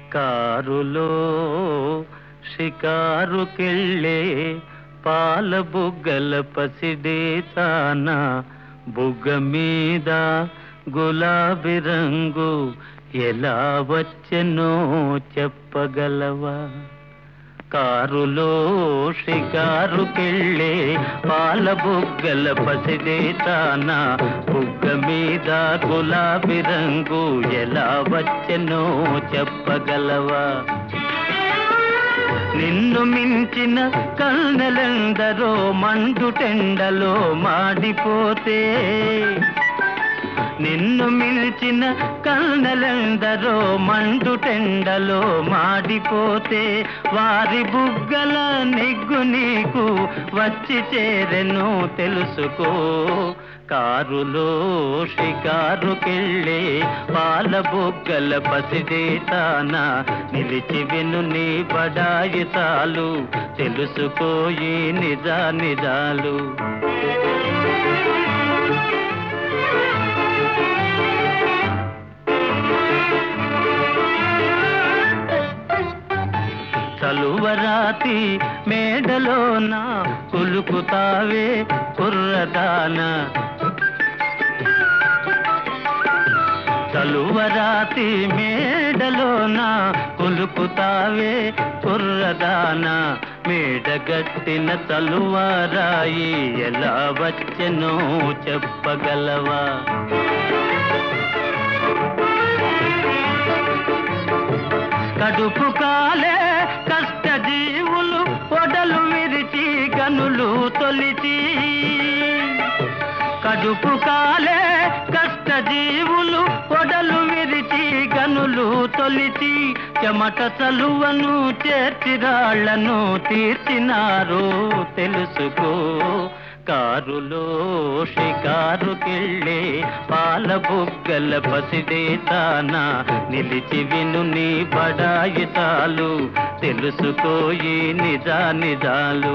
కారులో షికారుకెళ్ళే పాల బుగ్గల పసిడే తాన బుగ్గ మీద గులాబీ రంగు ఎలా వచ్చెనో చెప్పగలవా కారులో షికారుకెళ్ళే పాల బుగ్గల పసిడే తాన బుగ్గ మీద గులాబీ రంగు ఎలా వచ్చెనో చెప్పగలవా నిన్ను మించిన కన్నెలెందరో మండుటెండలో మాడిపోతే నిన్ను మిల్చిన కన్నెలెందరో మండుటెండలో మాడిపోతే వారి బుగ్గల నెగ్గు నీకు వచ్చి చేరెను తెలుసుకో కారులో షికారుకెళ్ళే పాల బుగ్గల పసిడే తాన నిలిచి విను నీ బడాయి చాలు తెలుసుకోయి నిజా నిజాలు చలువరాతి మేడలోన కులుకుతావే కుర్రదాన చలువరాతి మేడలోన కులుకుతావే కుర్రదాన మేడగట్టిన చలువరాయి ఎలా వచ్చెనో చెప్పగలవా కడుపు కాలే కష్ట జీవులు పొడలు విరిచి గనులు తొలిచి కడుపు కాలే కష్ట జీవులు పొడలు విరిచి గనులు తొలిచి చెమట చలువను చేర్చిరాళ్లను తీర్చినారు తెలుసుకో కారులో షికారుకెళ్ళే పాల బుగ్గల పసిడే తాన నిలిచి విను నీ బడాయి చాలు తెలుసుకోయి నిజా నిజాలు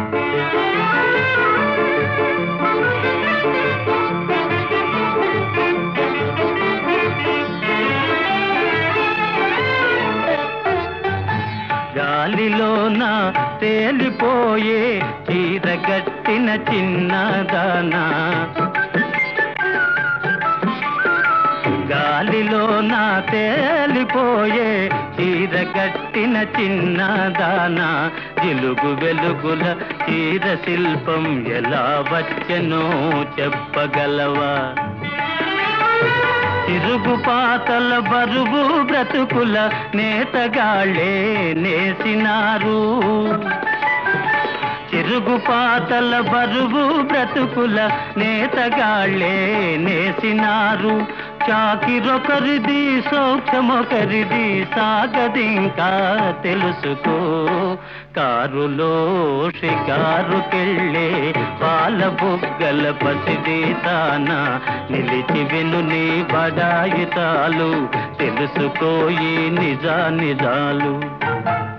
గాలిలోన తేలిపోయే చీరగట్టిన చిన్నదానా గాలిలోన తేలిపోయే చీరగట్టిన చిన్నదానా జిలుగు వెలుగుల చీర శిల్పం ఎలా వచ్చెనో చెప్పగలవా తిరుగుపాతల బరువు బ్రతుకుల నేతగాళ్ళే నేసినారు తిరుగుపాతల బరువు బ్రతుకుల నేతగాళ్ళే నేసినారు చాకిరొకరిది సౌఖ్యమొకరిది సాగదింకా తెలుసుకో కారులో షికారుకెళ్ళే పాల బుగ్గల పసిడి తాన నిలిచి విను నీ బడాయి తాలు తెలుసుకోయి నిజా నిజాలు